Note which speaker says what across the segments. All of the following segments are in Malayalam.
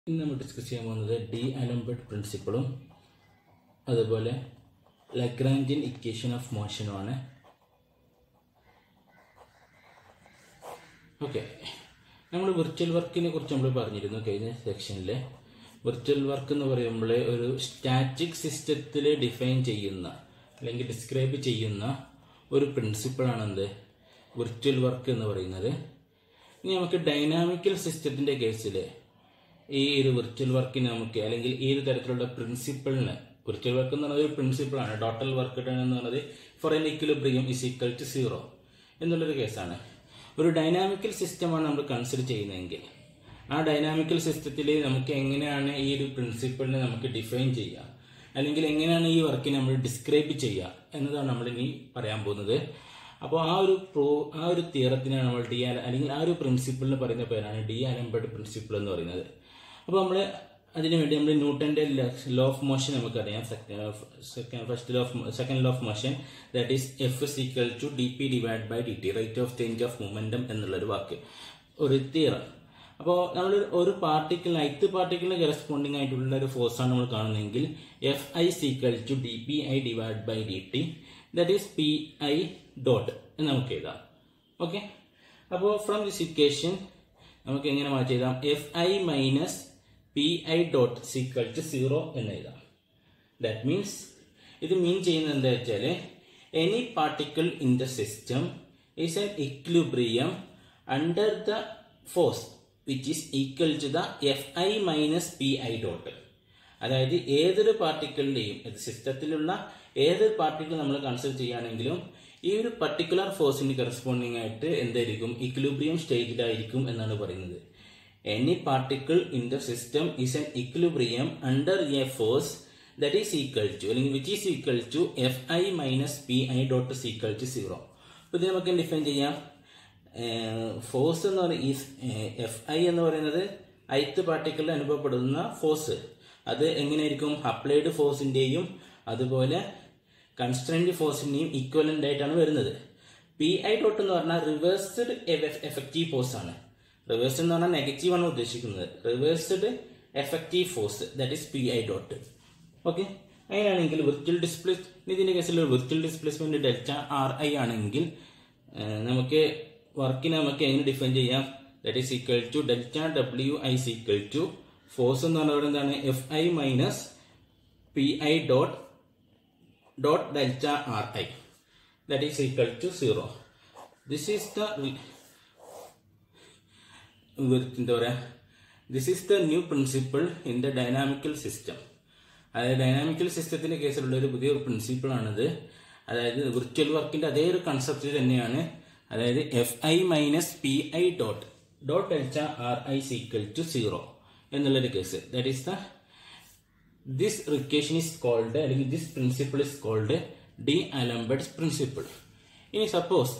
Speaker 1: ഇന്ന് നമ്മൾ ഡിസ്കസ് ചെയ്യാൻ പോകുന്നത് ഡി അലംബർട്ട് പ്രിൻസിപ്പിളും അതുപോലെ ലഗ്രാഞ്ചിൻ ഇക്വേഷൻ ഓഫ് മോഷനുമാണ് ഓക്കെ നമ്മൾ വിർച്വൽ വർക്കിനെ കുറിച്ച് നമ്മൾ പറഞ്ഞിരുന്നു കഴിഞ്ഞ സെക്ഷനിൽ വിർച്വൽ വർക്ക് എന്ന് പറയുമ്പോൾ ഒരു സ്റ്റാറ്റിക് സിസ്റ്റത്തിൽ ഡിഫൈൻ ചെയ്യുന്ന അല്ലെങ്കിൽ ഡിസ്ക്രൈബ് ചെയ്യുന്ന ഒരു പ്രിൻസിപ്പിളാണ് എന്ത് വിർച്വൽ വർക്ക് എന്ന് പറയുന്നത് ഇനി നമുക്ക് ഡൈനാമിക്കൽ സിസ്റ്റത്തിന്റെ കേസിൽ ഈ ഒരു വിർച്വൽ വർക്കിന് നമുക്ക് അല്ലെങ്കിൽ ഈ ഒരു തരത്തിലുള്ള പ്രിൻസിപ്പിളിന് വിർച്വൽ വർക്ക് എന്ന് പറയുന്നത് ഒരു പ്രിൻസിപ്പിളാണ് ടോട്ടൽ വർക്ക് ഡൺ എന്ന് പറയുന്നത് for an equilibrium is equal to zero എന്നുള്ളൊരു കേസാണ് ഒരു ഡൈനാമിക്കൽ സിസ്റ്റമാണ് നമ്മൾ കൺസിഡർ ചെയ്യുന്നതെങ്കിൽ ആ ഡൈനാമിക്കൽ സിസ്റ്റത്തിൽ നമുക്ക് എങ്ങനെയാണ് ഈ ഒരു പ്രിൻസിപ്പിളിനെ നമുക്ക് ഡിഫൈൻ ചെയ്യുക അല്ലെങ്കിൽ എങ്ങനെയാണ് ഈ വർക്കിനെ നമ്മൾ ഡിസ്ക്രൈബ് ചെയ്യുക എന്നതാണ് നമ്മൾ ഇനി പറയാൻ പോകുന്നത് അപ്പോൾ ആ ഒരു പ്രോ ആ ഒരു തിയറത്തിനാണ് നമ്മൾ ഡി ആൽ അല്ലെങ്കിൽ ആ ഒരു പ്രിൻസിപ്പിളിന് പറയുന്ന പേരാണ് ഡി ആലംബർട്ട് പ്രിൻസിപ്പിൾ എന്ന് പറയുന്നത് അപ്പോൾ നമ്മൾ അതിനു വേണ്ടി നമ്മൾ ന്യൂട്ടന്റെ ലോ ഓഫ് മോഷൻ നമുക്കറിയാം second first law of second law of motion that is F is equal to D P divide by D T rate of change of momentum എന്നുള്ളൊരു വാക്ക് ഒരു തിയറം അപ്പോൾ നമ്മൾ ഒരു പാർട്ടിക്കിൾ ഐത്ത് പാർട്ടിക്കിളിന് കറസ്പോണ്ടിങ് ആയിട്ടുള്ള ഒരു ഫോഴ്സ് ആണ് നമ്മൾ കാണുന്നതെങ്കിൽ F I equal to D P I divide by D T that is P I dot എന്ന് നമുക്ക് എഴുതാം ഓക്കെ അപ്പോൾ ഫ്രം ദിസ് ഇക്വേഷൻ നമുക്ക് എങ്ങനെ മാറ്റി എഴുതാം F I minus P I dot equal to zero എന്ന് എഴുതാം ദാറ്റ് മീൻസ് ഇത് മീൻ ചെയ്യുന്നത് എന്താ വെച്ചാൽ any particle in the system is in equilibrium under the force which is equal to the F I minus P I dot അതായത് ഏതൊരു പാർട്ടിക്കിളിന്റെയും സിസ്റ്റത്തിലുള്ള ഏതൊരു പാർട്ടിക്കിൾ നമ്മൾ കൺസിഡർ ചെയ്യുകയാണെങ്കിലും ഈ ഒരു പർട്ടിക്കുലർ ഫോഴ്സിന് കറസ്പോണ്ടിങ് ആയിട്ട് എന്തായിരിക്കും ഇക്വിലിബ്രിയം സ്റ്റേജിലായിരിക്കും എന്നാണ് പറയുന്നത് any particle in the system is in equilibrium under a force that is equal to അല്ലെങ്കിൽ which is equal to F I minus P I dot equal to zero അപ്പോൾ ഇത് നമുക്ക് ഡിഫൈൻ ചെയ്യാം ഫോഴ്സ് എന്ന് പറയുന്നത് എഫ് ഐ എന്ന് പറയുന്നത് ഐത്ത് പാർട്ടിക്കിളിൽ അനുഭവപ്പെടുന്ന ഫോഴ്സ് അത് എങ്ങനെയായിരിക്കും അപ്ലൈഡ് ഫോഴ്സിന്റെയും അതുപോലെ കൺസ്ട്രന്റ് ഫോഴ്സിന്റെയും ഈക്വലന്റ് ആയിട്ടാണ് വരുന്നത് പി ഐ ഡോട്ട് എന്ന് പറഞ്ഞാൽ റിവേഴ്സ്ഡ് എഫക്റ്റീവ് ഫോഴ്സ് ആണ് റിവേഴ്സ് എന്ന് പറഞ്ഞാൽ നെഗറ്റീവ് ആണ് ഉദ്ദേശിക്കുന്നത് reversed effective force that is P I dot okay അങ്ങനെയാണെങ്കിൽ വിർച്വൽ ഡിസ്പ്ലേസ് ഇതിന്റെ കേസിൽ virtual displacement delta R I ആണെങ്കിൽ നമുക്ക് വർക്കിനെ നമുക്ക് എങ്ങനെ ഡിഫൈൻ ചെയ്യാം that is equal to delta W I is equal to force എന്ന് പറഞ്ഞാൽ എന്താണ് F I minus P I dot dot delta R I that is equal to zero this is the എന്താ പറയാ this is the new principle in the dynamical system അതായത് ഡൈനാമിക്കൽ സിസ്റ്റത്തിന്റെ കേസിലുള്ള ഒരു പുതിയ പ്രിൻസിപ്പിൾ ആണിത് അതായത് വിർച്വൽ വർക്കിന്റെ അതേ ഒരു കൺസെപ്റ്റ് തന്നെയാണ് അതായത് F I minus P I dot dot delta R I equal to zero എന്നുള്ളൊരു case that is the this equation is called അല്ലെങ്കിൽ this principle is called d'Alembert's principle ഇനി സപ്പോസ്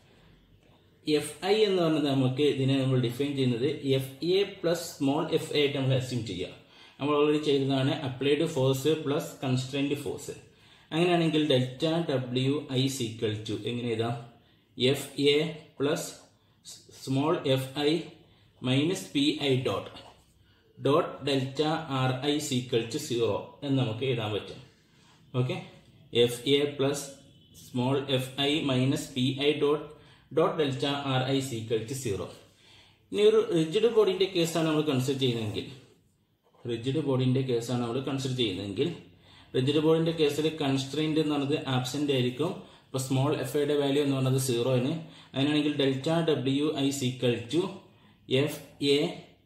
Speaker 1: എഫ് ഐ എന്ന് പറയുന്നത് നമുക്ക് ഇതിനെ നമ്മൾ ഡിഫൈൻ ചെയ്യുന്നത് F A plus small F A ആയിട്ട് നമ്മൾ അസ്യൂം ചെയ്യുക നമ്മൾ ഓൾറെഡി ചെയ്തതാണ് applied force plus constraint force അങ്ങനെയാണെങ്കിൽ delta W I equal to എങ്ങനെ എഴുതാം F A plus small F I minus P I dot dot delta R I equal to zero എന്ന് നമുക്ക് എഴുതാൻ പറ്റും okay F A plus small F I minus P I dot dot delta R I equal to zero ഇനി ഒരു റിജിഡ് ബോഡിന്റെ കേസാണ് നമ്മൾ കൺസിഡർ ചെയ്യുന്നതെങ്കിൽ റിജിഡ് ബോഡിന്റെ കേസാണ് നമ്മൾ കൺസിഡർ ചെയ്യുന്നതെങ്കിൽ റിജിഡ് ബോഡിന്റെ കേസിൽ കൺസ്ട്രെയിന്റ് എന്ന് പറയുന്നത് ആബ്സെന്റ് ആയിരിക്കും ഇപ്പൊ സ്മോൾ എഫ് ഐയുടെ വാല്യൂ എന്ന് പറയുന്നത് സീറോന് അങ്ങനെയാണെങ്കിൽ delta W I equal to F A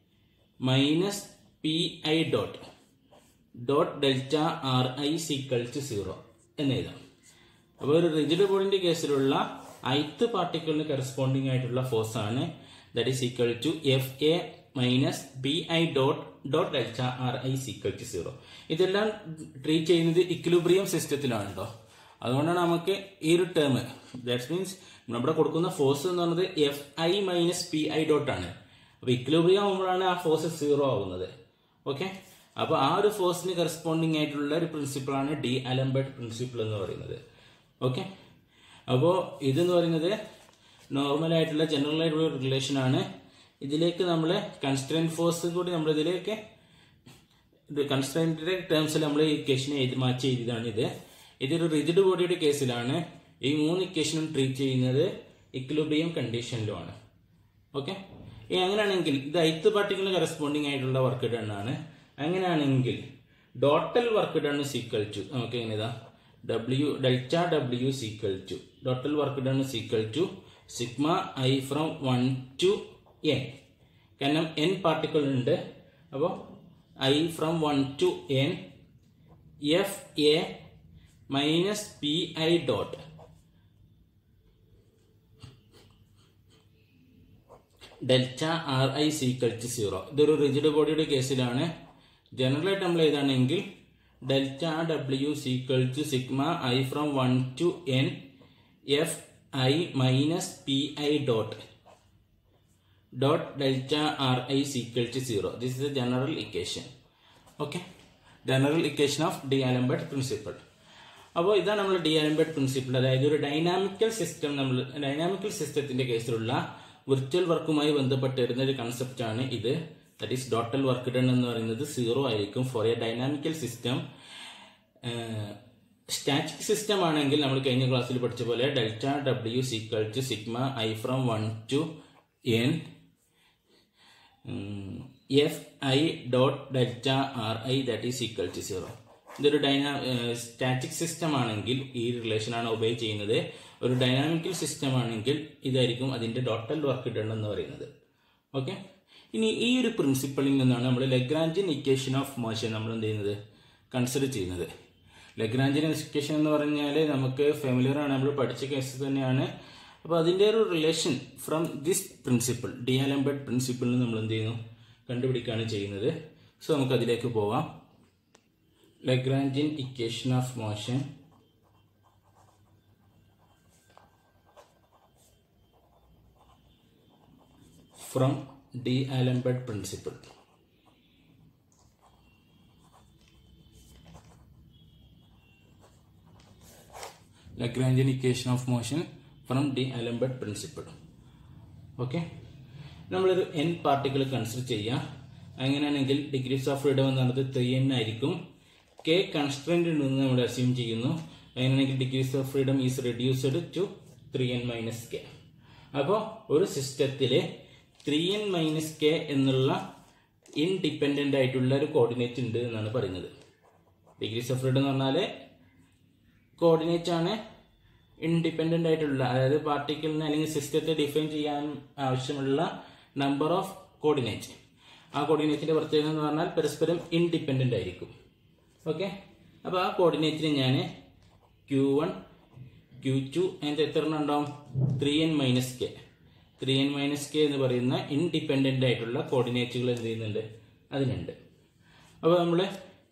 Speaker 1: minus P I dot dot delta R I equal to zero എന്ന് എഴുതാം അപ്പോൾ ഒരു റിജിഡ് ബോഡിന്റെ കേസിലുള്ള ഐത്ത് പാർട്ടിക്കിളിന് കറസ്പോണ്ടിങ് ആയിട്ടുള്ള ഫോഴ്സ് ആണ് that is equal to F A minus B I dot dot delta R I equal to zero ഇതെല്ലാം ട്രീറ്റ് ചെയ്യുന്നത് ഇക്വിലിബ്രിയം സിസ്റ്റത്തിലാണ് കേട്ടോ അതുകൊണ്ടാണ് നമുക്ക് ഈ ഒരു ടേം ദാറ്റ് മീൻസ് നമ്മുടെ കൊടുക്കുന്ന ഫോഴ്സ് എന്ന് പറയുന്നത് F I minus P I dot ആണ് അപ്പൊ ഇക്വിലിബ്രിയം ആകുമ്പോഴാണ് ആ ഫോഴ്സ് സീറോ ആവുന്നത് ഓക്കെ അപ്പൊ ആ ഒരു ഫോഴ്സിന് കറസ്പോണ്ടിങ് ആയിട്ടുള്ള ഒരു പ്രിൻസിപ്പിൾ ആണ് ഡി അലംബർട്ട് പ്രിൻസിപ്പിൾ എന്ന് പറയുന്നത് ഓക്കെ അപ്പോൾ ഇതെന്ന് പറയുന്നത് നോർമൽ ആയിട്ടുള്ള ജനറൽ ആയിട്ടുള്ള റിലേഷൻ ആണ് ഇതിലേക്ക് നമ്മൾ കൺസ്ട്രന്റ് ഫോഴ്സ് കൂടി നമ്മൾ ഇതിലേക്ക് ഇത് കൺസ്ട്രൈൻറ്റിന്റെ ടേംസിൽ നമ്മൾ ഈ ഇക്വേഷനെ എഴുതി മാറ്റി എഴുതിയതാണ് ഇത് ഇതൊരു റിജിഡ് ബോഡിയുടെ കേസിലാണ് ഈ മൂന്ന് ഇക്വേഷനും ട്രീറ്റ് ചെയ്യുന്നത് ഇക്വിലിബ്രിയം കണ്ടീഷനിലുമാണ് ഓക്കെ അങ്ങനെയാണെങ്കിൽ ഇത് ഐത്ത് പാർട്ടിക്കിളിന് കറസ്പോണ്ടിങ് ആയിട്ടുള്ള വർക്ക് ഡൺ ആണ് അങ്ങനെയാണെങ്കിൽ total work done equal to നമുക്ക് എങ്ങനെ ഇതാ W delta W is equal to total work done equal to sigma I from one to N കാരണം എൻ പാർട്ടിക്കിൾ ഉണ്ട് അപ്പോൾ I from one to N F A minus P I dot delta R I equal to zero ഇതൊരു റിജിഡ് ബോഡിയുടെ കേസിലാണ് ജനറലായിട്ട് നമ്മൾ എഴുതാണെങ്കിൽ delta W is equal to sigma I from one to N F I minus P I dot dot delta R I equal to zero this is a general equation okay general equation of D Alembert principle അപ്പോൾ ഇതാണ് നമ്മൾ ഡി ആലംബർട്ട് പ്രിൻസിപ്പിൾ അതായത് ഒരു ഡൈനാമിക്കൽ സിസ്റ്റം നമ്മൾ ഡൈനാമിക്കൽ സിസ്റ്റത്തിന്റെ കേസിലുള്ള വിർച്വൽ വർക്കുമായി ബന്ധപ്പെട്ട് വരുന്ന ഒരു കൺസെപ്റ്റ് ആണ് ഇത് that is total work done എന്ന് പറയുന്നത് സീറോ ആയിരിക്കും for a dynamical system static system ആണെങ്കിൽ നമ്മൾ കഴിഞ്ഞ ക്ലാസ്സിൽ പഠിച്ച പോലെ delta W is equal to sigma I from one to N F I dot delta R I that is equal to zero ഇതൊരു ഡൈനാ സ്റ്റാറ്റിക് സിസ്റ്റം ആണെങ്കിൽ ഈ റിലേഷൻ ആണ് ഒബേ ചെയ്യുന്നത് ഒരു ഡൈനാമിക്കൽ സിസ്റ്റം ആണെങ്കിൽ ഇതായിരിക്കും അതിന്റെ ടോട്ടൽ വർക്ക് ഡൺ എന്ന് പറയുന്നത് ഓക്കെ ഇനി ഈ ഒരു പ്രിൻസിപ്പിളിൽ നിന്നാണ് നമ്മൾ ലെഗ്രാഞ്ചിൻ ഇക്വേഷൻ ഓഫ് മോഷൻ നമ്മൾ എന്ത് ചെയ്യുന്നത് കൺസിഡർ ചെയ്യുന്നത് ലെഗ്രാഞ്ചിൻ ഇക്വേഷൻ എന്ന് പറഞ്ഞാൽ നമുക്ക് ഫെമിലിയർ ആണ് നമ്മൾ പഠിച്ച കേസ് തന്നെയാണ് അപ്പോൾ അതിൻ്റെ ഒരു relation from this principle d'Alembert പ്രിൻസിപ്പിളിൽ നമ്മൾ എന്ത് ചെയ്യുന്നു കണ്ടുപിടിക്കുകയാണ് ചെയ്യുന്നത് സോ നമുക്ക് അതിലേക്ക് പോവാം Lagrangian equation of motion from D Alembert principle Lagrangian equation of motion from D Alembert principle okay നമ്മളൊരു എൻ പാർട്ടിക്കിൾ കൺസിഡർ ചെയ്യാം അങ്ങനെയാണെങ്കിൽ ഡിഗ്രീസ് ഓഫ് ഫ്രീഡം എന്ന് പറയുന്നത് ത്രീ എൻ ആയിരിക്കും കെ കൺസ്ട്രൻറ്റ് ഉണ്ടെന്ന് നമ്മൾ അസ്യൂം ചെയ്യുന്നു അങ്ങനെയാണെങ്കിൽ degrees of freedom is reduced to three N minus K അപ്പോൾ ഒരു സിസ്റ്റത്തിലെ ത്രീ എൻ മൈനസ് കെ എന്നുള്ള ഇൻഡിപെൻഡൻ്റ് ആയിട്ടുള്ള ഒരു കോർഡിനേറ്റ് ഉണ്ട് എന്നാണ് പറയുന്നത് ഡിഗ്രീസ് ഓഫ് ഫ്രീഡം എന്ന് പറഞ്ഞാൽ കോർഡിനേറ്റ് ആണ് ഇൻഡിപെൻഡന്റ് ആയിട്ടുള്ള അതായത് പാർട്ടിക്കിളിനെ അല്ലെങ്കിൽ സിസ്റ്റത്തെ ഡിഫൈൻ ചെയ്യാൻ ആവശ്യമുള്ള നമ്പർ ഓഫ് കോർഡിനേറ്റ് ആ കോർഡിനേറ്റിന്റെ പ്രത്യേകത എന്ന് പറഞ്ഞാൽ പരസ്പരം ഇൻഡിപെൻഡന്റ് ആയിരിക്കും ഓക്കെ അപ്പോൾ ആ കോർഡിനേറ്റിന് ഞാൻ ക്യൂ വൺ ക്യൂ ടു അതിൻ്റെ എത്ര എണ്ണം ഉണ്ടാവും three N minus K three N minus K എന്ന് പറയുന്ന ഇൻഡിപെൻഡന്റ് ആയിട്ടുള്ള കോർഡിനേറ്റുകൾ എന്ത് ചെയ്യുന്നുണ്ട് അതിനുണ്ട് അപ്പോൾ നമ്മൾ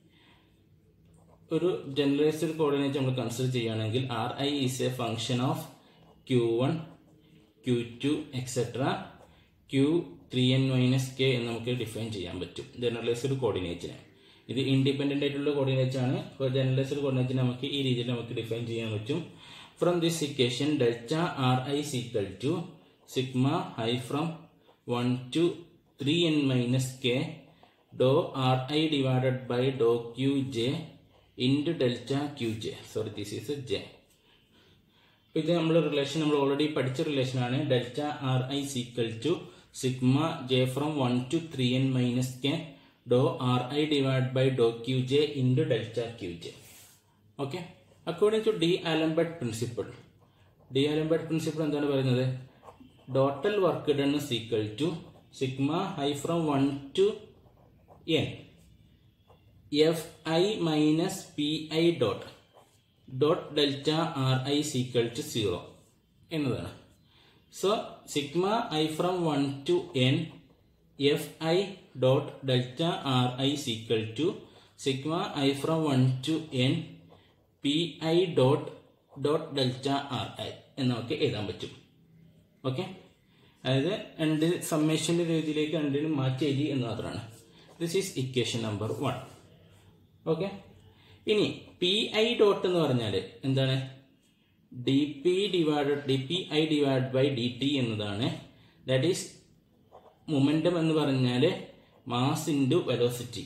Speaker 1: ഒരു ജനറലൈസ്ഡ് കോർഡിനേറ്റ് നമ്മൾ കൺസിഡർ ചെയ്യുകയാണെങ്കിൽ R I is a function of Q one Q two etcetera Q three N minus K എന്ന് നമുക്ക് ഡിഫൈൻ ചെയ്യാൻ പറ്റും ജനറലൈസ്ഡ് കോർഡിനേറ്റിനെ ഇത് ഇൻഡിപെൻഡന്റ് ആയിട്ടുള്ള കോർഡിനേറ്റ് ആണ് അപ്പോൾ ജനറലൈസ്ഡ് കോർഡിനേറ്റിനെ നമുക്ക് ഈ രീതിയിൽ നമുക്ക് ഡിഫൈൻ ചെയ്യാൻ പറ്റും from this equation delta R I equal to sigma I from one to three N minus K doe R I divided by Dr Q J into delta Q J sorry this is J ഇത് നമ്മൾ റിലേഷൻ നമ്മൾ ഓൾറെഡി പഠിച്ച റിലേഷൻ ആണ് delta R I equal to sigma J from one to three N minus K doe R I divide by Dr Q J into delta Q J okay according to D Alembert principle D Alembert principle എന്താണ് പറയുന്നത് total work done equal to sigma I from one to N F I minus P I dot dot delta R I equal to zero എന്നതാണ് so sigma I from one to N F I dot delta R I equal to sigma I from one to N P I dot dot delta R I എന്ന് നമുക്ക് എഴുതാൻ പറ്റും ഓക്കെ അതായത് രണ്ട് സമ്മേഷന്റെ രീതിയിലേക്ക് രണ്ടിനും മാറ്റി എഴുതി എന്ന് മാത്രമാണ് this is equation number one okay ഇനി പി ഐ ഡോട്ട് എന്ന് പറഞ്ഞാൽ എന്താണ് D P divided D P I divide by D T എന്നതാണ് ദാറ്റ് ഈസ് മൊമെന്റം എന്ന് പറഞ്ഞാൽ mass into velocity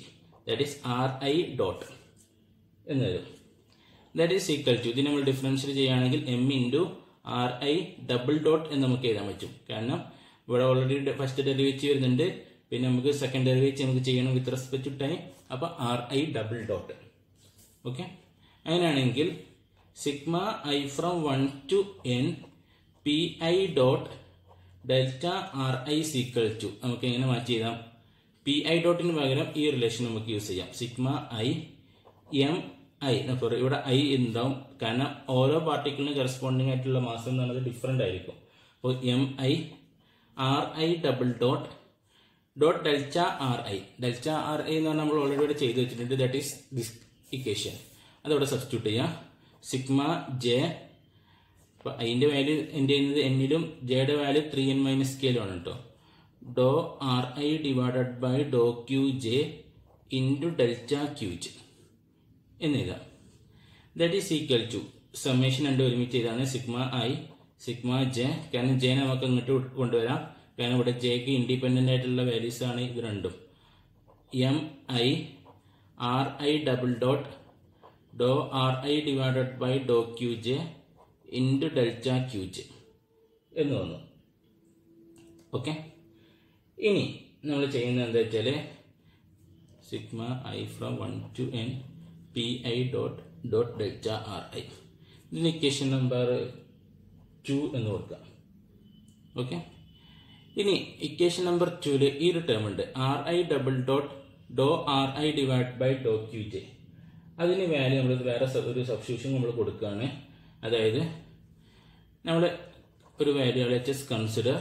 Speaker 1: that is R I dot എന്ന് വരും ദാറ്റ് ഈസ് ഈക്വൽ ടു ഇതിന് നമ്മൾ ഡിഫറൻഷ്യൽ ചെയ്യുകയാണെങ്കിൽ M into R I double dot എന്ന് നമുക്ക് എഴുതാൻ പറ്റും കാരണം ഇവിടെ ഓൾറെഡി ഫസ്റ്റ് ഡെറിവേറ്റീവ് വരുന്നുണ്ട് പിന്നെ നമുക്ക് സെക്കൻഡ് ഡെറിവേറ്റീവ് നമുക്ക് ചെയ്യണം വിത്ത് റെസ്പെക്ട് ടു ടൈം അപ്പോൾ R I double dot okay അങ്ങനെയാണെങ്കിൽ sigma I from one to N P I dot delta R I equal to നമുക്ക് എങ്ങനെ മാറ്റി എഴുതാം പി ഐ ഡോട്ടിന് പകരം ഈ റിലേഷൻ നമുക്ക് യൂസ് ചെയ്യാം sigma I M I sorry ഇവിടെ ഐ ഉണ്ടാവും കാരണം ഓരോ പാർട്ടിക്കിളിനും കറസ്പോണ്ടിങ് ആയിട്ടുള്ള മാസം എന്ന് പറയുന്നത് ഡിഫറെൻ്റ് ആയിരിക്കും അപ്പോൾ M I R I double dot dot delta R I delta R I എന്ന് പറഞ്ഞാൽ നമ്മൾ ഓൾറെഡി ഇവിടെ ചെയ്ത് വെച്ചിട്ടുണ്ട് ദാറ്റ് ഈസ് ദിസ് ഇക്വേഷൻ അതവിടെ സബ്സ്റ്റിറ്റ്യൂട്ട് ചെയ്യാം സിഗ്മ ജെ അപ്പൊ അതിന്റെ വാല്യൂ എന്ത് ചെയ്യുന്നത് എന്നിലും ജെയുടെ വാല്യൂ ത്രീ എൻ മൈനസ് സ്കെയിലാണ് കേട്ടോ do R I divided by Dr Q J into delta Q J എന്ന് എഴുതാം that is equal to summation രണ്ട് ഒരുമിച്ച് ചെയ്താണ് സിഗ്മ ഐ സിഗ്മ ജെ കാരണം ജെ നമുക്ക് ഇങ്ങോട്ട് കൊണ്ടുവരാം കാരണം ഇവിടെ ജെക്ക് ഇൻഡിപെൻഡന്റ് ആയിട്ടുള്ള വാല്യൂസ് ആണ് ഇത് രണ്ടും M I R I double dot do R I divided by Dr Q J into delta Q J എന്ന് വന്നു ഓക്കെ ഇനി നമ്മൾ ചെയ്യുന്നത് എന്താ വെച്ചാൽ sigma I from one to N P I dot dot delta R I ഇതിന് ഇക്വേഷൻ നമ്പർ ടു എന്ന് കൊടുക്കാം ഓക്കെ ഇനി ഇക്വേഷൻ നമ്പർ ടുവിൽ ഈ ഒരു ടേം ഉണ്ട് R I double dot do R I divide by Dr Q J അതിന് വാല്യൂ നമ്മൾ വേറെ സ- ഒരു സബ്സ്റ്റിറ്റ്യൂഷൻ നമ്മൾ കൊടുക്കുകയാണ് അതായത് നമ്മൾ ഒരു value let's consider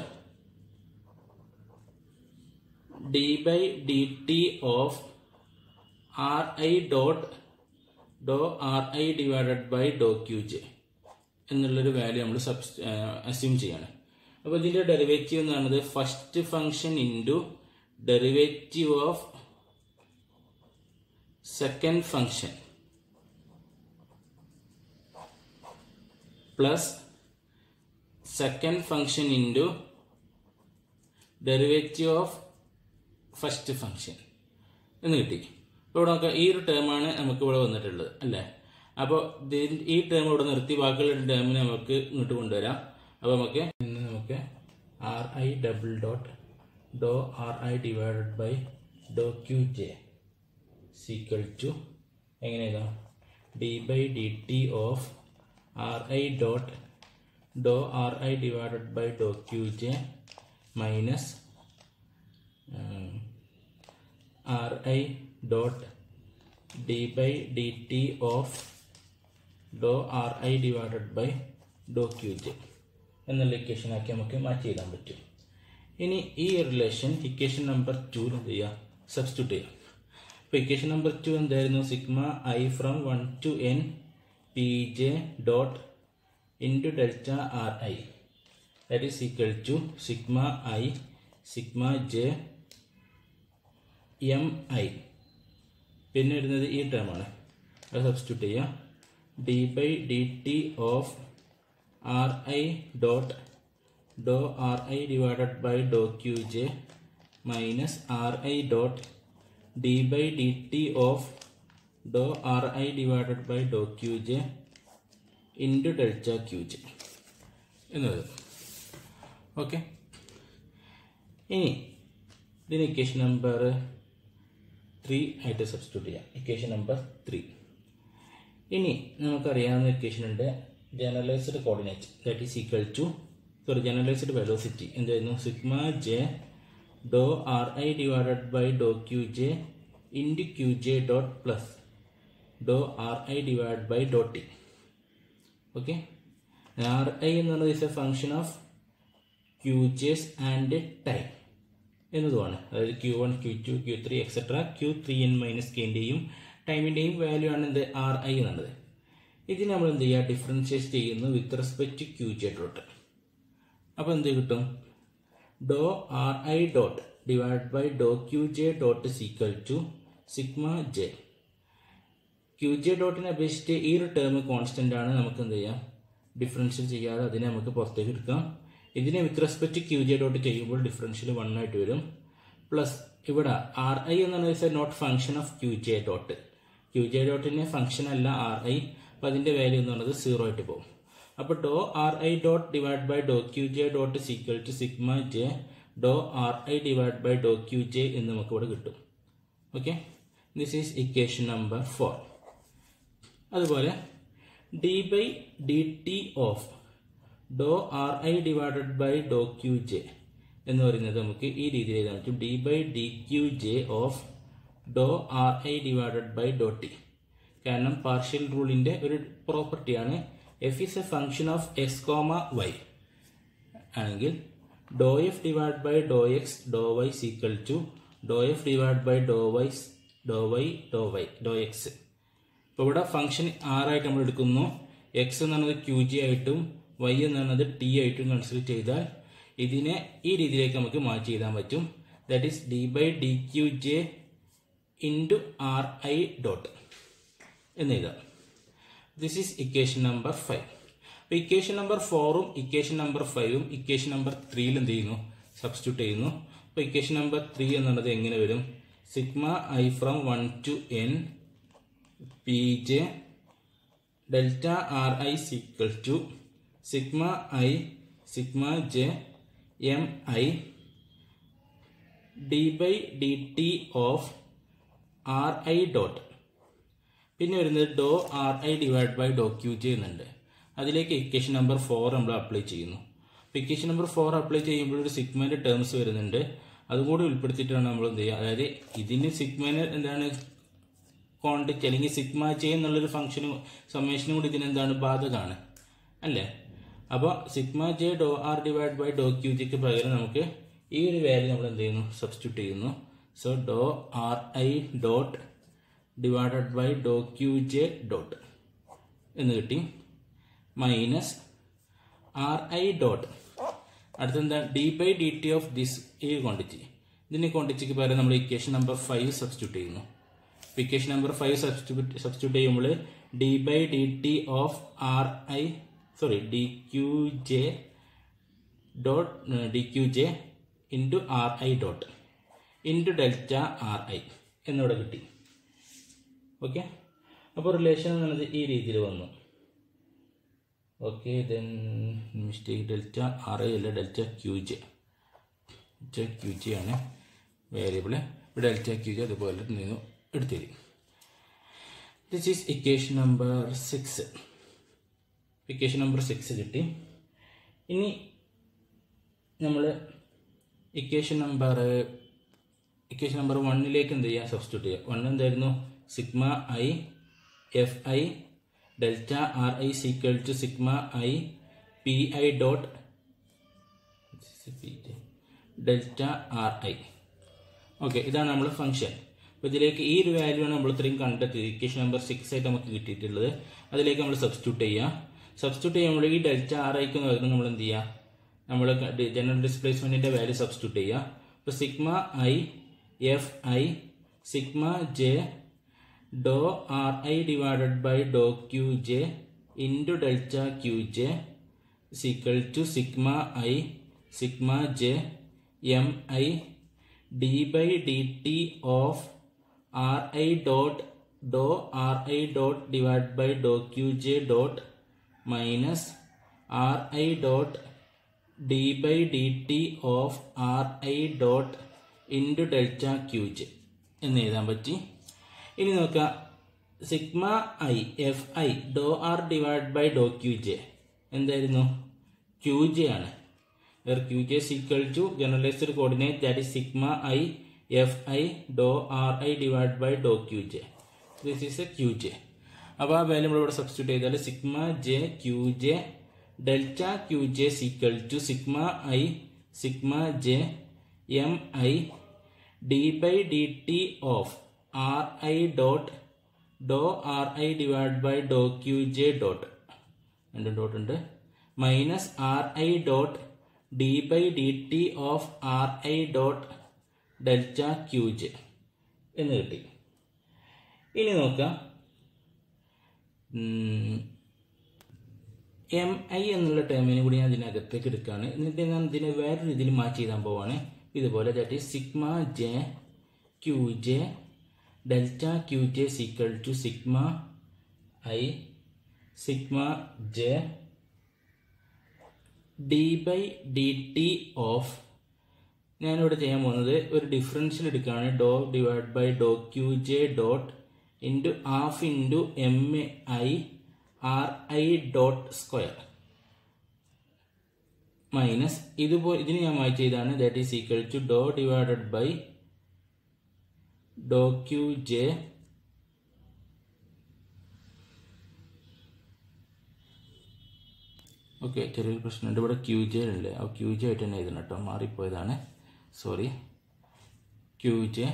Speaker 1: D by D T of R I dot do R I divided by Dr Q J എന്നുള്ളൊരു വാല്യൂ നമ്മൾ സബ് അസ്യൂം ചെയ്യാണ് അപ്പോൾ ഇതിന്റെ ഡെറിവേറ്റീവ് എന്ന് പറയുന്നത് first function into derivative of second function plus second function into derivative of first function എന്ന് കിട്ടി ഇപ്പോൾ ഇവിടെ നോക്കാം ഈ ഒരു ടേമാണ് നമുക്ക് ഇവിടെ വന്നിട്ടുള്ളത് അല്ലേ അപ്പോൾ ഈ ടേം ഇവിടെ നിർത്തി ബാക്കിയുള്ള ടേമിനെ നമുക്ക് ഇങ്ങോട്ട് കൊണ്ടുവരാം അപ്പോൾ നമുക്ക് ഇന്ന് നമുക്ക് R I double dot do R I divided by Dr Q J equal to എങ്ങനെ എഴുതാം D by D T of R I dot do R I divided by Dr Q J minus R I dot D by D T of do R I divided by Dr Q J എന്നുള്ള ഇക്വേഷൻ ആക്കി നമുക്ക് മാറ്റി എഴുതാൻ പറ്റും ഇനി ഈ റിലേഷൻ ഇക്വേഷൻ നമ്പർ ടൂൽ എന്ത് ചെയ്യുക സബ്സ്റ്റിറ്റ്യൂട്ട് ചെയ്യാം അപ്പോൾ ഇക്വേഷൻ നമ്പർ ടു എന്തായിരുന്നു sigma I from one to N P J dot into delta R I that is equal to sigma I sigma J M I പിന്നെ വരുന്നത് ഈ ടേമാണ് അത് സബ്സ്റ്റിറ്റ്യൂട്ട് ചെയ്യാം D by D T of R I dot do R I divided by Dr Q J minus R I dot D by D T of do R I divided by Dr Q J into delta Q J എന്ന് വരും ഓക്കെ ഇനി ഇതിന് ഇക്വേഷൻ നമ്പർ ത്രീ ആയിട്ട് സബ്സ്റ്റിറ്റ്യൂട്ട് ചെയ്യാം ഇക്വേഷൻ നമ്പർ ത്രീ ഇനി നമുക്കറിയാവുന്ന ഇക്വേഷൻ ഉണ്ട് generalised coordinate that is equal to sorry generalised velocity എന്തായിരുന്നു sigma J do R I divided by Dr Q J into Q J dot plus do R I divide by do T okay R I എന്ന് പറയുന്നത് is a function of Q J's and time എന്നതുമാണ് അതായത് Q one Q two Q three etcetera Q three N minus കെൻ്റെയും ടൈമിൻ്റെയും വാല്യൂ ആണ് എന്ത് ആർ ഐ എന്നുള്ളത് ഇതിന് നമ്മൾ എന്ത് ചെയ്യുക ഡിഫറൻഷിയേറ്റ് ചെയ്യുന്നു with respect to Q J dot അപ്പോൾ എന്ത് കിട്ടും do R I dot divide by Dr Q J dot equal to sigma J Q J ഡോട്ടിനെ അപേക്ഷിച്ച് ഈ ഒരു ടേം കോൺസ്റ്റന്റ് ആണ് നമുക്ക് എന്ത് ചെയ്യാം ഡിഫറൻഷ്യൽ ചെയ്യാതെ അതിനെ നമുക്ക് പുറത്തേക്ക് എടുക്കാം ഇതിനെ with respect Q J dot ചെയ്യുമ്പോൾ ഡിഫറൻഷ്യൽ വൺ ആയിട്ട് വരും പ്ലസ് ഇവിടെ ആർ ഐ എന്ന് വെച്ചാൽ not function of Q J dot Q J ഡോട്ടിന്റെ ഫംഗ്ഷൻ അല്ല ആർ ഐ അപ്പൊ അതിന്റെ വാല്യൂ എന്ന് പറയുന്നത് സീറോ ആയിട്ട് പോകും അപ്പൊ do R I dot divide by Dr Q J dot equal to sigma J do R I divide by Dr Q J എന്ന് നമുക്ക് ഇവിടെ കിട്ടും okay this is equation number four അതുപോലെ D by D T of do R I divided by Dr Q J എന്ന് പറയുന്നത് നമുക്ക് ഈ രീതിയിൽ എഴുതാൻ പറ്റും D by D Q J of do R I divided by do T കാരണം പാർഷ്യൽ റൂളിന്റെ ഒരു പ്രോപ്പർട്ടിയാണ് F is a function of X comma Y ആണെങ്കിൽ do F divide by do X do Y equal to do F divide by do Y do Y do Y do X ഇപ്പോൾ ഇവിടെ ഫംഗ്ഷൻ ആറായിട്ട് നമ്മൾ എടുക്കുന്നു എക്സ് എന്ന് പറയുന്നത് ക്യൂ ജി ആയിട്ടും വൈ എന്ന് പറയുന്നത് ടി ആയിട്ടും കൺസിഡർ ചെയ്താൽ ഇതിനെ ഈ രീതിയിലേക്ക് നമുക്ക് മാറ്റി എഴുതാൻ പറ്റും that is D by D Q J into R I dot എന്ന് എഴുതാം this is equation number five അപ്പോൾ ഇക്വേഷൻ നമ്പർ ഫോറും ഇക്വേഷൻ നമ്പർ ഫൈവും ഇക്വേഷൻ നമ്പർ ത്രീയിൽ എന്ത് ചെയ്യുന്നു സബ്സ്റ്റിറ്റ്യൂട്ട് ചെയ്യുന്നു അപ്പോൾ ഇക്വേഷൻ നമ്പർ ത്രീ എന്നുള്ളത് എങ്ങനെ വരും sigma I from one to N P J delta R I equal to sigma I sigma J M I D by D T of R I dot പിന്നെ വരുന്നത് do R I divide by Dr Q J എന്നുണ്ട് അതിലേക്ക് ഇക്വേഷൻ നമ്പർ ഫോർ നമ്മൾ അപ്ലൈ ചെയ്യുന്നു അപ്പോൾ ഇക്വേഷൻ നമ്പർ ഫോർ അപ്ലൈ ചെയ്യുമ്പോൾ ഒരു സിഗ്മേൻ്റെ ടേംസ് വരുന്നുണ്ട് അതും കൂടി ഉൾപ്പെടുത്തിയിട്ടാണ് നമ്മൾ എന്ത് ചെയ്യുക അതായത് ഇതിന് സിഗ്മേന് എന്താണ് ക്വാണ്ടിറ്റി അല്ലെങ്കിൽ സിഗ്മ ജെ എന്നുള്ളൊരു ഫംഗ്ഷനും സമ്മേഷനും കൂടി ഇതിനെന്താണ് ബാധകമാണ് അല്ലേ അപ്പോൾ sigma J do R divide by Dr Q ജിക്ക് പകരം നമുക്ക് ഈ ഒരു വാല്യൂ നമ്മൾ എന്ത് ചെയ്യുന്നു സബ്സ്റ്റിറ്റ്യൂട്ട് ചെയ്യുന്നു so do R I dot divided by Dr Q J dot എന്ന് കിട്ടി മൈനസ് ആർ ഐ ഡോട്ട് അടുത്തെന്താ D by D T of this ഈ ക്വാണ്ടിറ്റി ഇതിന്റെ ക്വാണ്ടിറ്റിക്ക് പകരം നമ്മൾ ഇക്വേഷൻ നമ്പർ ഫൈവ് സബ്സ്റ്റിറ്റ്യൂട്ട് ചെയ്യുന്നു equation number five substitute substitute ചെയ്യുമ്പോൾ D by D T of R I sorry D Q J dot D Q J into R I dot into delta R I എന്നിവിടെ കിട്ടി ഓക്കെ അപ്പോൾ റിലേഷൻ എന്നുള്ളത് ഈ രീതിയിൽ വന്നു okay then mistake delta R I അല്ല delta Q J delta Q J ആണ് വേരിയബിൾ ഡെൽറ്റ ക്യു ജെ അതുപോലെ നിന്ന് എടുത്തിരി this is equation number six equation number six കിട്ടി ഇനി നമ്മൾ ഇക്വേഷൻ നമ്പർ ഇക്വേഷൻ നമ്പർ വണ്ണിലേക്ക് എന്ത് ചെയ്യുക സബ്സ്റ്റിറ്റ്യൂട്ട് ചെയ്യുക വൺ എന്തായിരുന്നു sigma I F I delta R I equal to sigma I P I dot delta R I okay ഇതാണ് നമ്മൾ ഫംഗ്ഷൻ അപ്പോൾ ഇതിലേക്ക് ഈ ഒരു വാല്യൂ ആണ് നമ്മൾ ഇത്രയും കണ്ടെത്തിയത് ഇക്വേഷൻ നമ്പർ സിക്സ് ആയിട്ട് നമുക്ക് കിട്ടിയിട്ടുള്ളത് അതിലേക്ക് നമ്മൾ സബ്സ്റ്റിറ്റ്യൂട്ട് ചെയ്യുക സബ്സ്റ്റിറ്റ്യൂട്ട് ചെയ്യുമ്പോൾ ഈ ഡെൽറ്റ ആർ ഐക്ക് പകരം നമ്മൾ എന്ത് ചെയ്യുക നമ്മൾ ജനറൽ ഡിസ്പ്ലേസ്മെന്റിന്റെ വാല്യൂ സബ്സ്റ്റിറ്റ്യൂട്ട് ചെയ്യുക അപ്പോൾ sigma I F I sigma J do R I divided by Dr Q J into delta Q J equal to sigma I sigma J M I D by D T of R I dot do R I dot divide by Dr Q J dot minus R I dot D by D T of R I dot into delta Q J എന്ന് എഴുതാൻ പറ്റി ഇനി നോക്കുക sigma I F I Dr R divide by Dr Q J എന്തായിരുന്നു ക്യു ജെ ആണ് where qj is equal to generalized coordinate that is sigma i fi dou ri divided by dou qj this is a qj അപ്പോൾ ആ വാല്യൂ നമ്മൾ ഇവിടെ സബ്സ്റ്റിറ്റ്യൂട്ട് ചെയ്താൽ sigma J Q J delta Q J equal to sigma I sigma J M I D by D T of R I dot do R I divide by Dr Q J dot രണ്ട് ഡോട്ട് ഉണ്ട് minus R I dot D by D T of R I dot delta Q J എന്ന് കിട്ടി ഇനി നോക്കാം എം ഐ എന്നുള്ള ടേമിനെ കൂടി ഞാൻ ഇതിനകത്തേക്ക് എടുക്കുകയാണ് എന്നിട്ട് ഞാൻ ഇതിനെ വേറെ രീതിയിൽ മാറ്റി എഴുതാൻ പോവാണ് ഇതുപോലെ that is sigma J Q J delta Q J equal to sigma I sigma J D by D T of ഞാനിവിടെ ചെയ്യാൻ പോകുന്നത് ഒരു ഡിഫറൻഷ്യൽ എടുക്കുകയാണ് doh divide by Dr Q J dot into half into M I R I dot square minus ഇതുപോലെ ഇതിന് ഞാൻ മാറ്റി ചെയ്താണ് that is equal to doh divided by Dr Q J okay ചെറിയൊരു പ്രശ്നമുണ്ട് ഇവിടെ ക്യു ജെ ഉണ്ട് ആ ക്യു ജെ ആയിട്ട് തന്നെ എഴുതണം കേട്ടോ മാറിപ്പോയതാണ് sorry Q J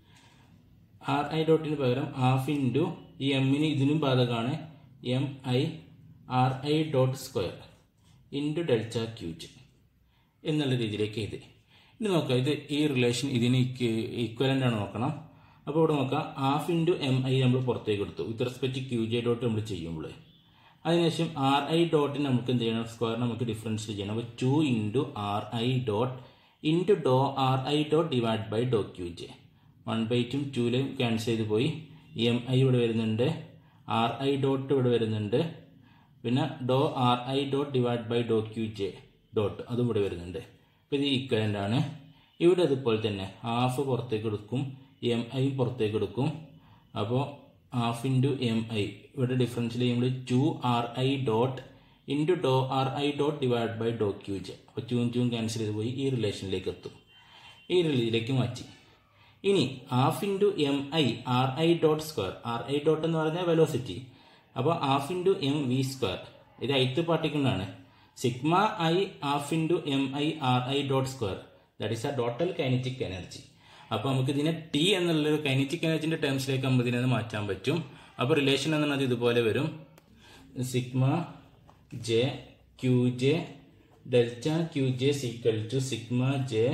Speaker 1: R I ഡോട്ടിന് പകരം ഹാഫ് ഇൻറ്റു ഈ എമ്മിന് ഇതിനും ബാധകമാണ് M I R I dot square into delta Q J എന്നുള്ള രീതിയിലേക്ക് എഴുതി ഇനി നോക്കാം ഇത് ഈ റിലേഷൻ ഇതിന് ഈക്വലൻ്റ് ആണ് നോക്കണം അപ്പോൾ ഇവിടെ നോക്കാം ഹാഫ് ഇൻറ്റു എം ഐ നമ്മൾ പുറത്തേക്ക് എടുത്തു with respect Q J dot നമ്മൾ ചെയ്യുമ്പോൾ അതിനുശേഷം ആർ ഐ ഡോട്ടിന് നമുക്ക് എന്ത് ചെയ്യണം സ്ക്വയർ നമുക്ക് ഡിഫറൻഷ്യൽ ചെയ്യണം അപ്പോൾ two into R I dot into doh R I dot divide by Dr Q J one by two ടൂയിലും ക്യാൻസൽ ചെയ്ത് പോയി എം ഐ ഇവിടെ വരുന്നുണ്ട് ആർ ഐ ഡോട്ട് ഇവിടെ വരുന്നുണ്ട് പിന്നെ doh R I dot divide by Dr Q J dot അതും ഇവിടെ വരുന്നുണ്ട് അപ്പോൾ ഇത് ഈക്വലൻ്റ് ആണ് ഇവിടെ അതുപോലെ തന്നെ ഹാഫ് പുറത്തേക്ക് എടുക്കും എം ഐ പുറത്തേക്ക് എടുക്കും അപ്പോൾ ഹാഫ് ഇൻറ്റു എം ഐ ഇവിടെ ഡിഫറൻഷ്യൽ ചെയ്യുമ്പോൾ two R I dot into doh R I dot divide by Dr Q J അപ്പോൾ ടൂവും ടൂവും ക്യാൻസൽ ചെയ്ത് പോയി ഈ റിലേഷനിലേക്ക് എത്തും ഈ റിലേഷനിലേക്ക് മാറ്റി ഇനി half into M I R I dot square R I dot എന്ന് പറഞ്ഞാൽ വെലോസിറ്റി അപ്പോൾ half into M V square ഇത് ഐത്ത് പാർട്ടിക്കിളാണ് sigma I half into M I R I dot square that is a total kinetic energy അപ്പോൾ നമുക്ക് ഇതിനെ ടി എന്നുള്ള കൈനറ്റിക് എനർജിന്റെ ടേംസിലേക്ക് നമുക്ക് ഇതിനെ മാറ്റാൻ പറ്റും അപ്പോൾ റിലേഷൻ എന്നുള്ളത് ഇതുപോലെ വരും sigma J Q J delta Q J equal to sigma J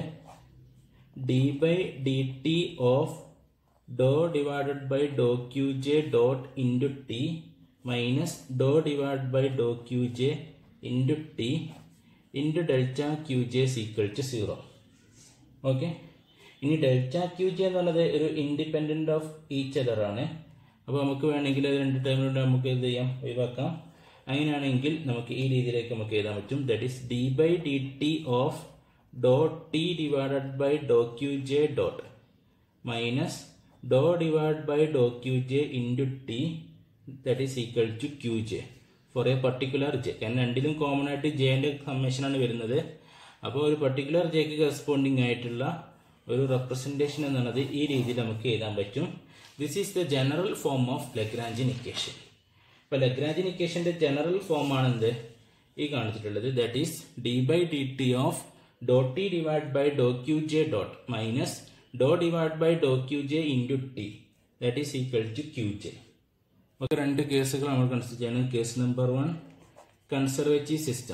Speaker 1: D by D T of doh divided by Dr Q J dot into T minus doh divide by Dr Q J into T into delta Q J equal to zero okay ഇനി ഡെൽറ്റ ക്യു ജെ എന്നുള്ളത് ഒരു ഇൻഡിപെൻഡന്റ് ഓഫ് ഈച്ച് അതർ ആണ് അപ്പോൾ നമുക്ക് വേണമെങ്കിൽ അത് രണ്ട് ടൈമിലൂടെ നമുക്ക് എന്ത് ചെയ്യാം ഒഴിവാക്കാം അങ്ങനെയാണെങ്കിൽ നമുക്ക് ഈ രീതിയിലേക്ക് നമുക്ക് എഴുതാൻ പറ്റും that is D by D T of dot T divided by Dr Q J dot minus doh divide by Dr Q J into T that is equal to Q J for a particular J കാരണം രണ്ടിലും കോമൺ ആയിട്ട് ജെന്റെ സമ്മേഷനാണ് വരുന്നത് അപ്പോൾ ഒരു പർട്ടിക്കുലർ ജെക്ക് കറസ്പോണ്ടിങ് ആയിട്ടുള്ള ഒരു റെപ്രസെൻറ്റേഷൻ എന്നുള്ളത് ഈ രീതിയിൽ നമുക്ക് എഴുതാൻ പറ്റും this is the general form of Lagrangian equation ഇപ്പോൾ ലഗ്രാഞ്ചിൻ ഇക്വേഷന്റെ ജനറൽ ഫോം ആണെന്ത് ഈ കാണിച്ചിട്ടുള്ളത് that is D by D T of doh T divide by Dr Q J dot minus doh divide by Dr Q J into T that is equal to Q J നമുക്ക് രണ്ട് കേസുകൾ നമ്മൾ കൺസിഡർ ചെയ്യണം case number one conservative system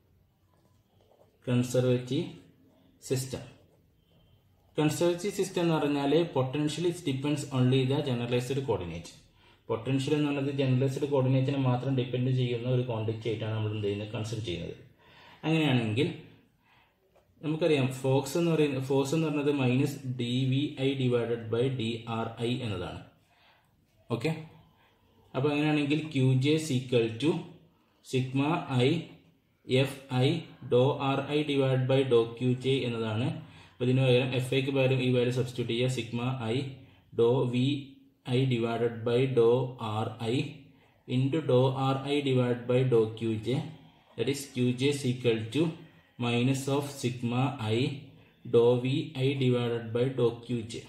Speaker 1: conservative system conservative system എന്ന് പറഞ്ഞാൽ potential it depends only the generalized coordinate potential എന്നുള്ളത് ജനറലൈസ്ഡ് കോർഡിനേറ്റിനെ മാത്രം ഡിപ്പെൻഡ് ചെയ്യുന്ന ഒരു ക്വാണ്ടിറ്റി ആയിട്ടാണ് നമ്മൾ എന്ത് ചെയ്യുന്നത് കൺസിഡർ ചെയ്യുന്നത് അങ്ങനെയാണെങ്കിൽ നമുക്കറിയാം ഫോക്സ് എന്ന് പറയുന്നത് ഫോഴ്സ് എന്ന് പറയുന്നത് minus D V I divided by D R I എന്നതാണ് ഓക്കെ അപ്പോൾ അങ്ങനെയാണെങ്കിൽ Q J equal to sigma I F I Dr R I divide by Dr Q J എന്നതാണ് അപ്പോൾ ഇതിന് പകരം എഫ് ഐക്ക് പകരം ഈ വാല്യൂ സബ്സ്റ്റിറ്റ്യൂട്ട് ചെയ്യുക sigma I doh V I divided by doh R I into doh R I divide by Dr Q J that is Q J equal to minus of sigma I doh V I divided by Dr Q J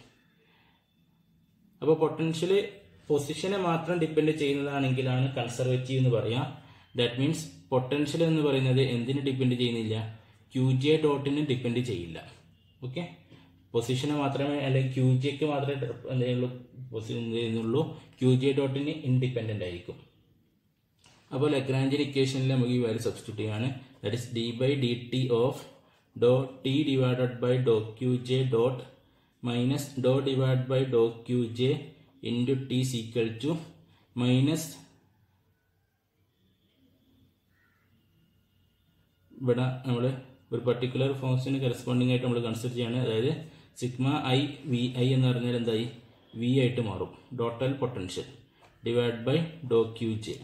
Speaker 1: അപ്പോൾ പൊട്ടൻഷ്യൽ പൊസിഷനെ മാത്രം ഡിപ്പെൻഡ് ചെയ്യുന്നതാണെങ്കിലാണ് കൺസർവേറ്റീവ് എന്ന് പറയാം ദാറ്റ് മീൻസ് പൊട്ടൻഷ്യൽ എന്ന് പറയുന്നത് എന്തിന് ഡിപ്പെൻഡ് ചെയ്യുന്നില്ല ക്യു ജെ ഡോട്ടിന് ഡിപ്പെൻഡ് ചെയ്യില്ല ഓക്കെ പൊസിഷനെ മാത്രമേ അല്ലെങ്കിൽ ക്യു ജിക്ക് മാത്രമേ എന്തെങ്കിലും ചെയ്യുന്നുള്ളൂ ക്യു ജെ ഡോട്ടിന് ഇൻഡിപെൻഡന്റ് ആയിരിക്കും അപ്പോൾ ലഗ്രാഞ്ചിൻ ഇക്വേഷനിൽ നമുക്ക് ഈ വാല്യൂ സബ്സ്റ്റിറ്റ്യൂട്ട് ചെയ്യാണ് that is D by D T of doh T divided by Dr Q J dot minus doh divide by Dr Q J into T equal to minus ഇവിടെ നമ്മൾ ഒരു പർട്ടിക്കുലർ ഫംഗ്ഷന് കറസ്പോണ്ടിങ് ആയിട്ട് നമ്മൾ കൺസിഡർ ചെയ്യാണ് അതായത് സിഗ്മ ഐ വി ഐ എന്ന് പറഞ്ഞാൽ എന്തായി വി ആയിട്ട് മാറും total potential divide by Dr Q J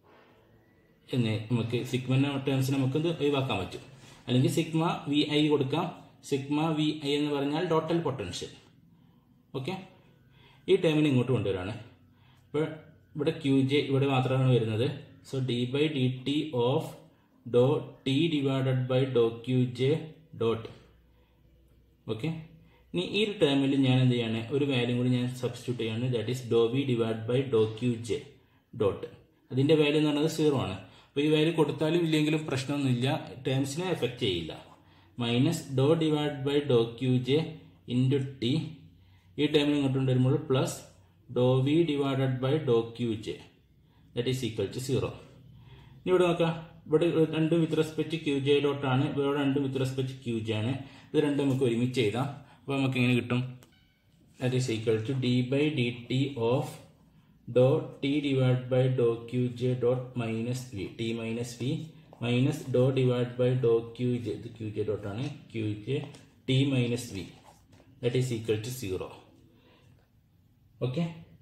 Speaker 1: എന്ന് നമുക്ക് സിഗ്മ ടേംസിന് നമുക്ക് ഇത് ഒഴിവാക്കാൻ പറ്റും അല്ലെങ്കിൽ സിഗ്മ വി ഐ കൊടുക്കാം സിഗ്മ വി ഐ എന്ന് പറഞ്ഞാൽ ടോട്ടൽ പൊട്ടൻഷ്യൽ ഓക്കെ ഈ ടേമിന് ഇങ്ങോട്ട് കൊണ്ടുവരാണ് ഇപ്പോൾ ഇവിടെ ക്യൂ ജെ ഇവിടെ മാത്രമാണ് വരുന്നത് so D by D T of doh T divided by Dr Q J dot okay ഇനി ഈ ഒരു ടേമിൽ ഞാൻ എന്ത് ചെയ്യാണ് ഒരു വാല്യൂ കൂടി ഞാൻ സബ്സ്റ്റിറ്റ്യൂട്ട് ചെയ്യാണ് that is doh V divide by Dr Q J dot അതിന്റെ വാല്യൂ എന്ന് പറയുന്നത് സീറോ ആണ് അപ്പോൾ ഈ വാല്യൂ കൊടുത്താലും ഇല്ലെങ്കിലും പ്രശ്നമൊന്നുമില്ല ടേംസിനെ എഫക്റ്റ് ചെയ്യില്ല minus doh divide by Dr Q J into T ഈ ടേമിൽ ഇങ്ങോട്ട് വരുമ്പോൾ plus doh V divided by Dr Q J that is equal to zero ഇനി ഇവിടെ നോക്കാം ഇവിടെ രണ്ടും വിത്ത് റെസ്പെക്ട് ക്യൂ ജെ ഡോട്ടാണ് ഇവിടെ രണ്ടും വിത്ത് റെസ്പെക്ട് ക്യൂ ജെ ആണ് ഇത് രണ്ടും നമുക്ക് ഒരുമിച്ച് എഴുതാം അപ്പോൾ നമുക്ക് എങ്ങനെ കിട്ടും that is equal to D by D T of doh T divide by Dr Q J dot minus V T minus V minus doh divide by Dr Q J ഇത് ക്യൂ ജെ ഡോട്ടാണ് Q J T minus V that is equal to zero okay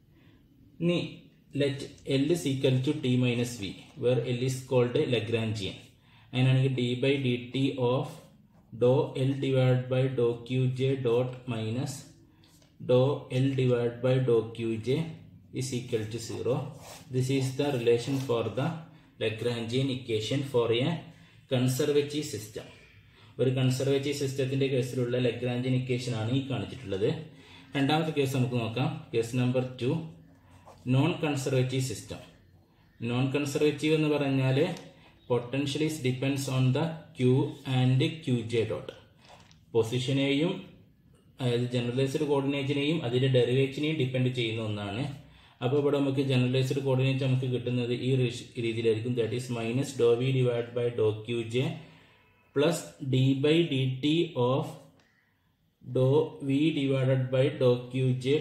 Speaker 1: ഇനി let L is equal to T minus V where L is called Lagrangian അങ്ങനെയാണെങ്കിൽ D by D T of doh L divide by Dr Q J dot minus doh L divide by Dr Q J is equal to 0. This is the relation for the Lagrangian equation for a conservative system. ഒരു കൺസർവേറ്റീവ് സിസ്റ്റത്തിന്റെ കേസിലുള്ള ലഗ്രാഞ്ചിയൻ ഇക്വേഷൻ ആണ് ഈ കാണിച്ചിട്ടുള്ളത് രണ്ടാമത്തെ കേസ് നമുക്ക് നോക്കാം case number two non conservative system non conservative എന്ന് പറഞ്ഞാൽ potential is depends on the Q and Q J dot പൊസിഷനെയും അതായത് ജനറലൈസ്ഡ് കോർഡിനേറ്റിനെയും അതിന്റെ ഡെറിവേറ്റിനെയും ഡിപ്പെൻഡ് ചെയ്യുന്ന ഒന്നാണ് അപ്പോൾ ഇവിടെ നമുക്ക് ജനറലൈസ്ഡ് കോർഡിനേറ്റ് നമുക്ക് കിട്ടുന്നത് ഈ രീതിയിലായിരിക്കും that is minus doh V divide by Dr Q J plus D by D T of doh V divided by Dr Q J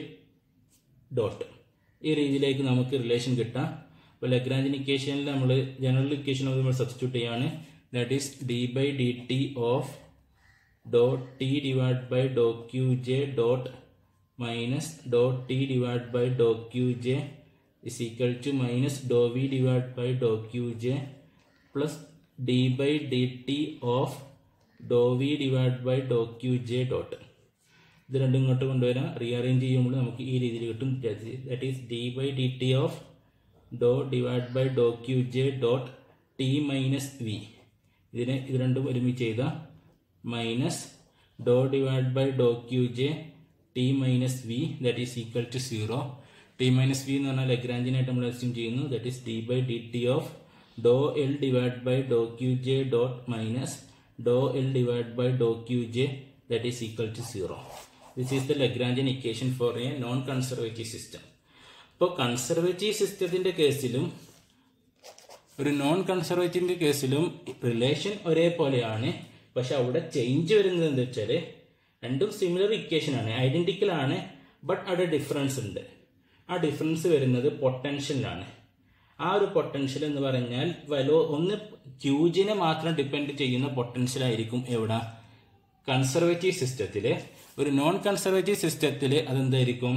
Speaker 1: dot ഈ രീതിയിലേക്ക് നമുക്ക് റിലേഷൻ കിട്ടാം അപ്പോൾ ലഗ്രാഞ്ചിൻ ഇക്വേഷനിൽ നമ്മൾ ജനറൽ ഇക്വേഷൻ നമ്മൾ സബ്സ്റ്റിറ്റ്യൂട്ട് ചെയ്യാണ് that is D by D T of doh T divide by Dr Q J dot minus dot t divided by dou qj is equal to minus dou v divided by dou qj plus d by dt of dou v divided by dou qj dot ഇത് രണ്ടും ഇങ്ങോട്ട് കൊണ്ടുവരാം റീഅറേഞ്ച് ചെയ്യുമ്പോൾ നമുക്ക് ഈ രീതിയിൽ കിട്ടും that is D by D T of doh divide by Dr Q J dot T minus V ഇതിനെ ഇത് രണ്ടും ഒരുമിച്ച് ചെയ്താൽ minus doh divide by Dr Q J T minus V that is equal to zero T minus V എന്ന് പറഞ്ഞാൽ ലഗ്രാഞ്ചിനായിട്ട് നമ്മൾ അസ്യൂം ചെയ്യുന്നു that is D by D T of doh L divide by Dr Q J dot minus doh L divide by Dr Q J that is equal to zero this is the Lagrangian equation for a non conservative system ഇപ്പോൾ കൺസർവേറ്റീവ് സിസ്റ്റത്തിന്റെ കേസിലും ഒരു നോൺ കൺസർവേറ്റീവിന്റെ കേസിലും റിലേഷൻ ഒരേപോലെയാണ് പക്ഷെ അവിടെ ചേഞ്ച് വരുന്നത് എന്താ വെച്ചാൽ രണ്ടും സിമിലർ ഇക്വേഷൻ ആണ് ഐഡന്റിക്കൽ ആണ് ബട്ട് അവിടെ ഡിഫറൻസ് ഉണ്ട് ആ ഡിഫറൻസ് വരുന്നത് പൊട്ടൻഷ്യലിലാണ് ആ ഒരു പൊട്ടൻഷ്യൽ എന്ന് പറഞ്ഞാൽ വലോ ഒന്ന് ക്യൂജിനെ മാത്രം ഡിപ്പെൻഡ് ചെയ്യുന്ന പൊട്ടൻഷ്യൽ ആയിരിക്കും എവിടെ കൺസർവേറ്റീവ് സിസ്റ്റത്തിൽ ഒരു നോൺ കൺസർവേറ്റീവ് സിസ്റ്റത്തിൽ അതെന്തായിരിക്കും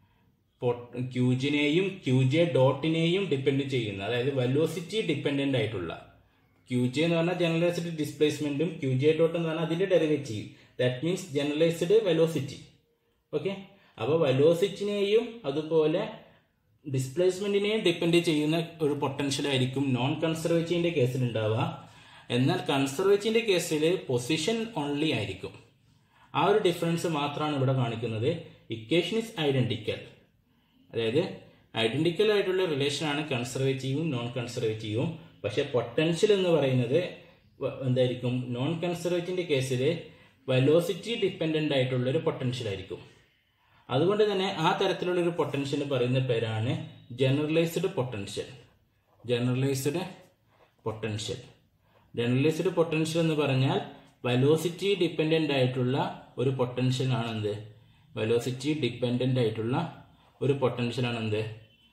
Speaker 1: ക്യൂജിനെയും ക്യൂജെ ഡോട്ടിനെയും ഡിപ്പെൻഡ് ചെയ്യുന്ന അതായത് വെലോസിറ്റി ഡിപ്പെൻഡന്റ് ആയിട്ടുള്ള ക്യൂജെ എന്ന് പറഞ്ഞാൽ ജനറലൈസ്ഡ് ഡിസ്പ്ലേസ്മെന്റും ക്യൂജെ ഡോട്ട് എന്ന് പറഞ്ഞാൽ അതിന്റെ derivative that means generalized velocity okay അപ്പോൾ വെലോസിറ്റിനെയും അതുപോലെ ഡിസ്പ്ലേസ്മെന്റിനെയും ഡിപ്പെൻഡ് ചെയ്യുന്ന ഒരു പൊട്ടൻഷ്യൽ ആയിരിക്കും നോൺ കൺസർവേറ്റീവിന്റെ കേസിൽ ഉണ്ടാവുക എന്നാൽ കൺസർവേറ്റീവിന്റെ കേസിൽ പൊസിഷൻ ഓൺലി ആയിരിക്കും ആ ഒരു ഡിഫറൻസ് മാത്രമാണ് ഇവിടെ കാണിക്കുന്നത് ഇക്വേഷൻ ഇസ് ഐഡന്റിക്കൽ അതായത് ഐഡന്റിക്കൽ ആയിട്ടുള്ള റിലേഷൻ ആണ് കൺസർവേറ്റീവും നോൺ കൺസർവേറ്റീവും പക്ഷെ പൊട്ടൻഷ്യൽ എന്ന് പറയുന്നത് എന്തായിരിക്കും നോൺ കൺസർവേറ്റീവിന്റെ കേസിൽ വെലോസിറ്റി ഡിപ്പെൻഡന്റ് ആയിട്ടുള്ള ഒരു പൊട്ടൻഷ്യൽ ആയിരിക്കും അതുകൊണ്ട് തന്നെ ആ തരത്തിലുള്ള ഒരു പൊട്ടൻഷ്യൽ പറയുന്ന പേരാണ് generalized potential generalized potential generalized potential എന്ന് പറഞ്ഞാൽ വെലോസിറ്റി ഡിപ്പെൻഡന്റ് ആയിട്ടുള്ള ഒരു പൊട്ടൻഷ്യൽ ആണ് എന്ത് വെലോസിറ്റി ഡിപ്പെൻഡന്റ് ആയിട്ടുള്ള ഒരു പൊട്ടൻഷ്യൽ ആണ് എന്ത്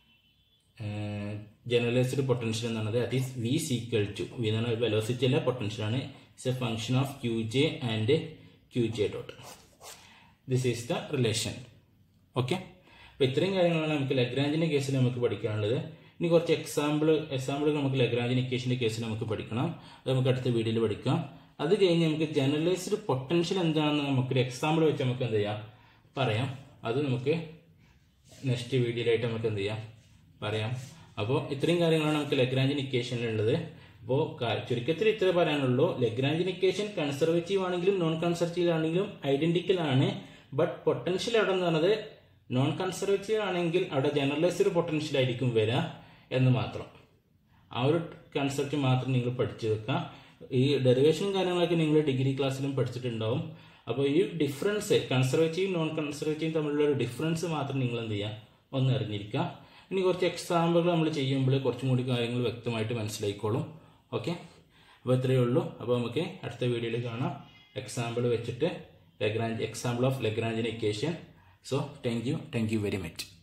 Speaker 1: ജനറലൈസ്ഡ് പൊട്ടൻഷ്യൽ എന്ന് പറയുന്നത് that is V equal to V എന്ന് പറഞ്ഞാൽ വെലോസിറ്റി അല്ല പൊട്ടൻഷ്യൽ ആണ് it's a function of Q J and Q J dot this is the relation okay അപ്പോൾ ഇത്രയും കാര്യങ്ങളാണ് നമുക്ക് ലഗ്രാഞ്ചിൻ്റെ കേസിൽ നമുക്ക് പഠിക്കാനുള്ളത് ഇനി കുറച്ച് എക്സാമ്പിൾ എക്സാമ്പിളുകൾ നമുക്ക് ലഗ്രാഞ്ചിൻ ഇക്വേഷൻ്റെ കേസിൽ നമുക്ക് പഠിക്കണം അത് നമുക്ക് അടുത്ത വീഡിയോയിൽ പഠിക്കാം അത് കഴിഞ്ഞ് നമുക്ക് ജനറലൈസ്ഡ് പൊട്ടൻഷ്യൽ എന്താണെന്ന് നമുക്കൊരു എക്സാമ്പിൾ വെച്ച് നമുക്ക് എന്ത് ചെയ്യാം പറയാം അത് നമുക്ക് നെക്സ്റ്റ് വീഡിയോയിലായിട്ട് നമുക്ക് എന്ത് ചെയ്യാം പറയാം അപ്പോൾ ഇത്രയും കാര്യങ്ങളാണ് നമുക്ക് ലഗ്രാഞ്ചിൻ ഇക്വേഷനിലുള്ളത് അപ്പോൾ ചുരുക്കത്തിൽ ഇത്ര പറയാനുള്ളൂ ലഗ്രാഞ്ചിൻ ഇക്വേഷൻ കൺസർവേറ്റീവ് ആണെങ്കിലും നോൺ കൺസർവേറ്റീവ് ആണെങ്കിലും ഐഡന്റിക്കൽ ആണ് ബട്ട് പൊട്ടൻഷ്യൽ അവിടെ എന്ന് പറയുന്നത് നോൺ കൺസർവേറ്റീവ് ആണെങ്കിൽ അവിടെ ജനറലൈസ്ഡ് പൊട്ടൻഷ്യൽ ആയിരിക്കും വരിക എന്ന് മാത്രം ആ ഒരു കൺസെപ്റ്റ് മാത്രം നിങ്ങൾ പഠിച്ചു വെക്കുക ഈ ഡെറിവേഷനും കാര്യങ്ങളൊക്കെ നിങ്ങൾ ഡിഗ്രി ക്ലാസ്സിലും പഠിച്ചിട്ടുണ്ടാവും അപ്പോൾ ഈ ഡിഫറൻസ് കൺസർവേറ്റീവ് നോൺ കൺസർവേറ്റീവ് തമ്മിലുള്ള ഒരു ഡിഫറൻസ് മാത്രം നിങ്ങൾ എന്ത് ചെയ്യുക ഒന്ന് അറിഞ്ഞിരിക്കുക ഇനി കുറച്ച് എക്സാമ്പിൾ നമ്മൾ ചെയ്യുമ്പോൾ കുറച്ചും കൂടി കാര്യങ്ങൾ വ്യക്തമായിട്ട് മനസ്സിലായിക്കോളും ഓക്കെ അപ്പോൾ ഇത്രയേ ഉള്ളൂ അപ്പോൾ നമുക്ക് അടുത്ത വീഡിയോയിൽ കാണാം എക്സാമ്പിൾ വെച്ചിട്ട് ലഗ്രാഞ്ച് എക്സാമ്പിൾ ഓഫ് ലഗ്രാഞ്ചിന് equation so thank you thank you very much